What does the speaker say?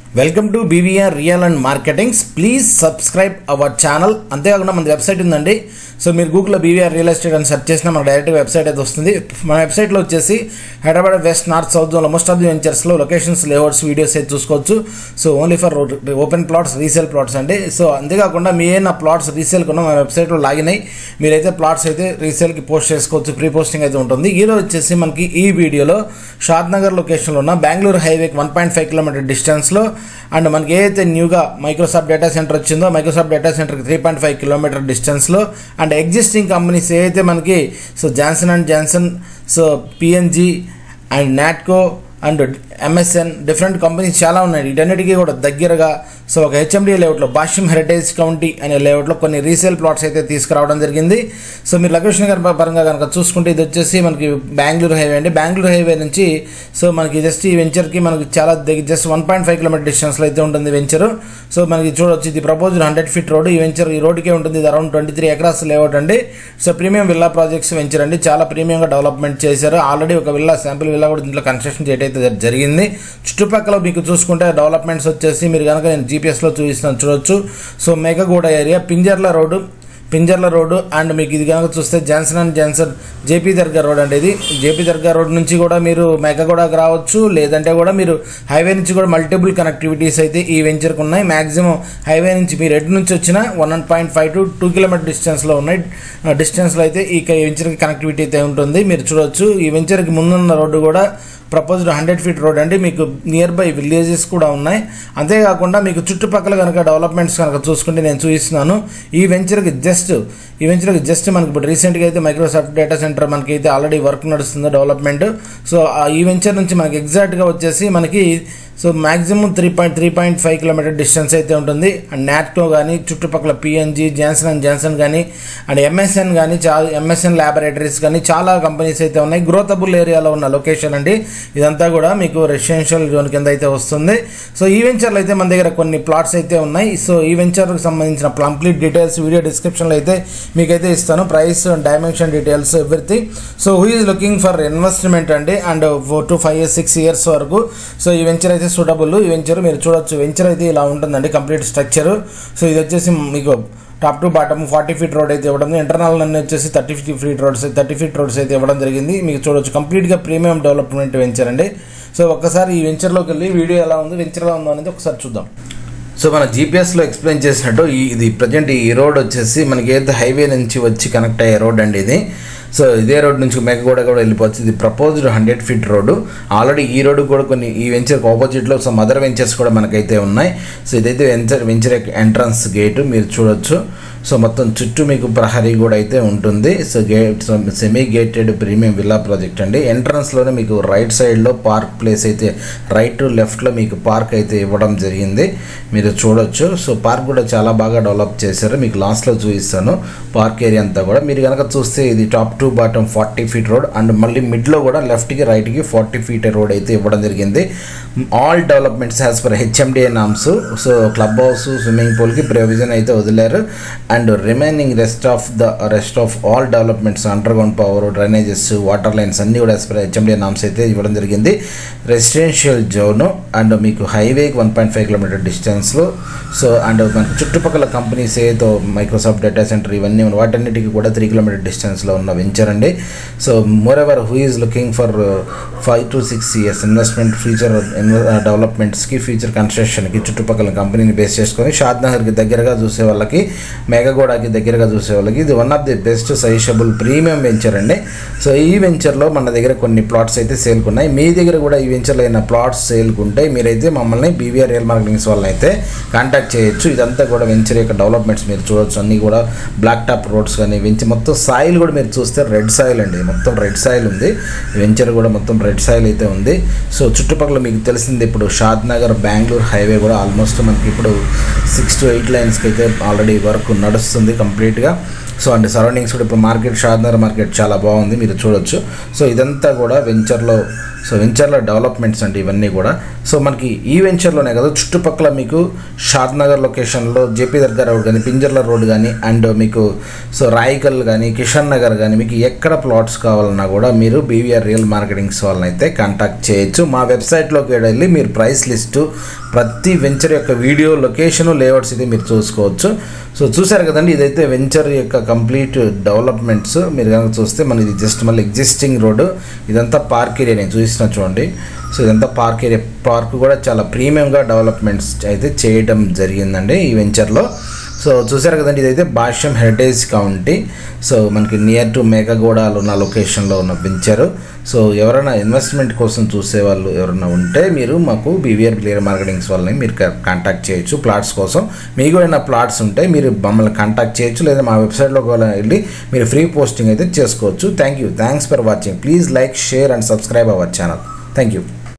welcome to BVR real and marketings please subscribe our channel అంతేకాకుండా మన website ఉందండి so మీరు గూగుల్లో బీవీఆర్ రియల్ ఎస్టేట్ అని సెర్చ్ చేసినా మనకు డైరెక్ట్ వెబ్సైట్ అయితే వస్తుంది మన వెబ్సైట్లో వచ్చేసి హైదరాబాద్ వెస్ట్ నార్త్ సౌత్ జోన్లో మోస్ట్ ఆఫ్ ది వెంచర్స్లో లొకేషన్స్ లేఅవుట్స్ వీడియోస్ అయితే చూసుకోవచ్చు so only for open plots resale plots అండి సో అంతేకాకుండా మీ ఏమైనా ప్లాట్స్ రీసేల్ కొన్న మన వెబ్సైట్లో లాగిన్ అయ్యి మీరైతే ప్లాట్స్ అయితే రీసేల్కి పోస్ట్ చేసుకోవచ్చు ప్రీ పోస్టింగ్ అయితే ఉంటుంది ఈరోజు వచ్చేసి మనకి ఈ వీడియోలో షాద్ నగర్ లొకేషన్లో ఉన్న బెంగళూరు హైవేకి వన్ పాయింట్ ఫైవ్ కిలోమీటర్ డిస్టెన్స్లో అండ్ మనకి ఏదైతే న్యూగా మైక్రోసాఫ్ట్ డేటా సెంటర్ వచ్చిందో మైక్రోసాఫ్ట్ డేటా సెంటర్కి త్రీ పాయింట్ ఫైవ్ కిలోమీటర్ డిస్టెన్స్లో అండ్ ఎగ్జిస్టింగ్ కంపెనీస్ ఏదైతే మనకి so Johnson and Johnson so PNG and Natco and MSN different companies చాలా ఉన్నాయి వీటన్నిటికీ కూడా దగ్గరగా సో ఒక హెచ్ఎండి లేఅవుట్లో భాష్యం హెరిటేజ్ కౌంటీ అనే లేఅవుట్లో కొన్ని రీసేల్ ప్లాట్స్ అయితే తీసుకురావడం జరిగింది సో మీరు లొకేషన్ గారి పరంగా కనుక చూసుకుంటే ఇది వచ్చేసి మనకి బెంగళూరు హైవే అండి బెంగళూరు హైవే నుంచి సో మనకి జస్ట్ ఈ వెంచర్కి మనకి చాలా దగ్గర just one point five kilometre డిస్టెన్స్లో అయితే ఉంటుంది వెంచర్ సో మనకి చూడొచ్చు ఇది ప్రపోజ్డ్ హండ్రెడ్ ఫీట్ రోడ్ ఈ వెంచర్ ఈ రోడ్కే ఉంటుంది ఇది around twenty three acres layout అండి so premium villa projects venture అండి చాలా ప్రీమియంగా డెవలప్మెంట్ చేశారు ఆల్రెడీ ఒక విల్లా శాంపిల్ విల్లా కూడా దీంట్లో కన్స్ట్రక్షన్ చేయడం అయితే జరిగింది చుట్టుపక్కల మీకు చూసుకుంటే డెవలప్మెంట్స్ వచ్చేసి మీరు కనుక నేను జీపీఎస్లో చూపిస్తున్నాను చూడొచ్చు so Meghaguda area Pinjarla road Pinjarla road and మీకు ఇది కనుక చూస్తే Johnson and Johnson JP Dargah road అండి ఇది జేపీ దర్గా రోడ్ నుంచి కూడా మీరు మెగగూడకు రావచ్చు లేదంటే కూడా మీరు హైవే నుంచి కూడా మల్టిపుల్ కనెక్టివిటీస్ అయితే ఈ వెంచర్కి ఉన్నాయి మ్యాక్సిమం హైవే నుంచి మీరు ఎటు నుంచి వచ్చినా one point five to two kilometre distance ఉన్నాయి డిస్టెన్స్లో అయితే ఈ వెంచర్కి కనెక్టివిటీ అయితే ఉంటుంది మీరు చూడవచ్చు ఈ వెంచర్కి ముందున్న రోడ్డు కూడా ప్రపోజ్డ్ హండ్రెడ్ ఫీట్ రోడ్ అండి మీకు నియర్ బై విలేజెస్ కూడా ఉన్నాయి అంతేకాకుండా మీకు చుట్టుపక్కల కనుక డెవలప్మెంట్స్ కనుక చూసుకుంటే నేను చూపిస్తున్నాను ఈ వెంచర్కి జస్ట్ ఈ వెంచర్కి జస్ట్ మనకి ఇప్పుడు రీసెంట్గా అయితే మైక్రోసాఫ్ట్ డేటా సెంటర్ మనకి అయితే ఆల్రెడీ వర్క్ నడుస్తుంది డెవలప్మెంట్ సో ఆ ఈ వెంచర్ నుంచి మనకి ఎగ్జాక్ట్గా వచ్చేసి మనకి so maximum three point three point five kilometre distance అయితే ఉంటుంది అండ్ నాట్కో కానీ చుట్టుపక్కల పిఎన్జి జాన్సన్ అండ్ జాన్సన్ కానీ అండ్ ఎంఎస్ఎన్ కానీ చాలా ఎంఎస్ఎన్ ల్యాబొరేటరీస్ కానీ చాలా కంపెనీస్ అయితే ఉన్నాయి గ్రోతబుల్ ఏరియాలో ఉన్న లొకేషన్ అండి ఇదంతా కూడా మీకు రెసిడెన్షియల్ జోన్ కింద అయితే వస్తుంది సో ఈ వెంచర్లో అయితే మన దగ్గర కొన్ని ప్లాట్స్ అయితే ఉన్నాయి సో ఈ వెంచర్కి సంబంధించిన కంప్లీట్ డీటెయిల్స్ వీడియో డిస్క్రిప్షన్లో అయితే మీకైతే ఇస్తాను price dimension details everything so who is looking for investment అండి and four to five years six years వరకు సో ఈ వెంచర్ అయితే సూటబుల్ ఈ వెంచర్ మీరు చూడొచ్చు వెంచర్ అయితే ఇలా ఉంటుందండి కంప్లీట్ స్ట్రక్చర్ సో ఇది వచ్చేసి మీకు top to bottom forty feet road అయితే ఇవ్వడం ఇంటర్నల్ అన్ని వచ్చేసి thirty feet roads thirty feet roads అయితే ఇవ్వడం జరిగింది మీకు చూడొచ్చు కంప్లీట్గా ప్రీమియం డెవలప్మెంట్ వెంచర్ అండి సో ఒక్కసారి ఈ వెంచర్లోకి వెళ్ళి వీడియో ఎలా ఉంది వెంచర్ ఎలా ఉందో అనేది ఒకసారి చూద్దాం సో మన జీపీఎస్లో ఎక్స్ప్లెయిన్ చేసినట్టు ఈ ఇది ప్రజెంట్ ఈ రోడ్ వచ్చేసి మనకి ఏదైతే హైవే నుంచి వచ్చి కనెక్ట్ అయ్యే రోడ్ అండి ఇది సో ఇదే రోడ్ నుంచి మెగగూడ కూడా వెళ్ళిపోవచ్చు ఇది proposed hundred feet road already ఈ రోడ్డు కూడా కొన్ని ఈ వెంచర్కి ఆపోజిట్లో సమ్ అదర్ వెంచర్స్ కూడా మనకైతే ఉన్నాయి సో ఇదైతే వెంచర్ వెంచర్ ఎంట్రన్స్ గేటు మీరు చూడొచ్చు సో మొత్తం చుట్టూ మీకు ప్రహరీ కూడా అయితే ఉంటుంది so gate semi gated premium villa project అండి ఎంట్రన్స్లోనే మీకు రైట్ సైడ్లో పార్క్ ప్లేస్ అయితే రైట్ టు లెఫ్ట్లో మీకు పార్క్ అయితే ఇవ్వడం జరిగింది మీరు చూడొచ్చు సో పార్క్ కూడా చాలా బాగా డెవలప్ చేశారు మీకు లాస్ట్లో చూపిస్తాను పార్క్ ఏరియా అంతా కూడా మీరు కనుక చూస్తే ఇది top to bottom forty feet road and మళ్ళీ మిడ్లో కూడా లెఫ్ట్కి రైట్కి ఫార్టీ ఫీట్ రోడ్ అయితే ఇవ్వడం జరిగింది all developments as per HMDA norms so club house swimming పూల్కి ప్రొవిజన్ అయితే వదిలేరు and remaining rest of the rest of all developments underground power drainages water lines అన్నీ కూడా యాజ్ పర్ హెచ్ఎండిఏ నామ్స్ అయితే ఇవ్వడం జరిగింది రెసిడెన్షియల్ జోను అండ్ మీకు హైవేకి వన్ పాయింట్ ఫైవ్ కిలోమీటర్ డిస్టెన్స్లో సో అండ్ మనకు చుట్టుపక్కల కంపెనీస్ ఏదో మైక్రోసాఫ్ట్ డేటా సెంటర్ ఇవన్నీ ఉన్నాయి వాటన్నిటికీ కూడా త్రీ కిలోమీటర్ డిస్టెన్స్లో ఉన్న వెంచర్ అండి so more ever who is looking for five to six years investment future డెవలప్మెంట్స్కి ఫ్యూచర్ కన్స్ట్రక్షన్కి చుట్టుపక్కల కంపెనీని బేస్ చేసుకొని షాద్ నగర్కి దగ్గరగా చూసే వాళ్ళకి మేఘగూడకి దగ్గరగా చూసే వాళ్ళకి ఇది one of the best suggestible premium venture అండి సో ఈ వెంచర్లో మన దగ్గర కొన్ని ప్లాట్స్ అయితే సేల్కున్నాయి మీ దగ్గర కూడా ఈ వెంచర్లో అయిన ప్లాట్స్ సేల్కుంటే మీరైతే మమ్మల్ని బీవీఆర్ రియల్ మార్కెటింగ్స్ వాళ్ళని అయితే కాంటాక్ట్ చేయొచ్చు ఇదంతా కూడా వెంచర్ యొక్క డెవలప్మెంట్స్ మీరు చూడొచ్చు అన్నీ కూడా బ్లాక్ టాప్ రోడ్స్ కానీ వెంచర్ మొత్తం సాయిల్ కూడా మీరు చూస్తే రెడ్ సాయిల్ అండి మొత్తం రెడ్ సాయిల్ ఉంది వెంచర్ కూడా మొత్తం రెడ్ సాయిల్ అయితే ఉంది సో చుట్టుపక్కల మీకు తెలిసింది ఇప్పుడు షాద్ నగర్ బెంగళూరు హైవే కూడా ఆల్మోస్ట్ మనకి ఇప్పుడు సిక్స్ టు ఎయిట్ లైన్స్కి అయితే ఆల్రెడీ వర్క్ నడుస్తుంది కంప్లీట్గా సో అండ్ సరౌండింగ్స్ కూడా ఇప్పుడు మార్కెట్ షాద్నగర్ మార్కెట్ చాలా బాగుంది మీరు చూడొచ్చు సో ఇదంతా కూడా వెంచర్లో సో వెంచర్లో డెవలప్మెంట్స్ అండి ఇవన్నీ కూడా సో మనకి ఈ వెంచర్లోనే కదా చుట్టుపక్కల మీకు షాద్ నగర్ లొకేషన్లో జేపీ దగ్గర రోడ్ కానీ పింజర్ల రోడ్ కానీ అండ్ మీకు సో రాయికల్ కానీ కిషన్ నగర్ కానీ మీకు ఎక్కడ ప్లాట్స్ కావాలన్నా కూడా మీరు బీవీఆర్ రియల్ మార్కెటింగ్స్ వాళ్ళని అయితే కాంటాక్ట్ చేయొచ్చు మా వెబ్సైట్లోకి వెళ్ళి మీరు ప్రైస్ లిస్టు ప్రతి వెంచర్ యొక్క వీడియో లొకేషను లేఅవుట్స్ ఇది మీరు చూసుకోవచ్చు సో చూసారు కదండి ఇదైతే వెంచర్ యొక్క కంప్లీట్ డెవలప్మెంట్స్ మీరు కనుక చూస్తే మన ఇది జస్ట్ మళ్ళీ ఎగ్జిస్టింగ్ రోడ్డు ఇదంతా పార్క్ ఏరియా నేను చూసిన చూడండి సో ఇదంతా పార్క్ ఏరియా పార్క్ కూడా చాలా ప్రీమియంగా డెవలప్మెంట్స్ అయితే చేయడం జరిగిందండి ఈ వెంచర్లో సో చూసారు కదండి ఇదైతే భాష్యం హెరిటేజ్ కౌంటీ సో మనకి నియర్ టు మేఘగూడలో ఉన్న లొకేషన్లో ఉన్న వెంచరు సో ఎవరైనా ఇన్వెస్ట్మెంట్ కోసం చూసే వాళ్ళు ఎవరైనా ఉంటే మీరు మాకు బీవీఆర్ క్లియర్ మార్కెటింగ్స్ వాళ్ళని మీరు కాంటాక్ట్ చేయొచ్చు ప్లాట్స్ కోసం మీకు ఏమైనా ప్లాట్స్ ఉంటే మీరు మమ్మల్ని కాంటాక్ట్ చేయొచ్చు లేదా మా వెబ్సైట్లో కూడా వెళ్ళి మీరు ఫ్రీ పోస్టింగ్ అయితే చేసుకోవచ్చు thank you thanks for watching please like share and subscribe our channel thank you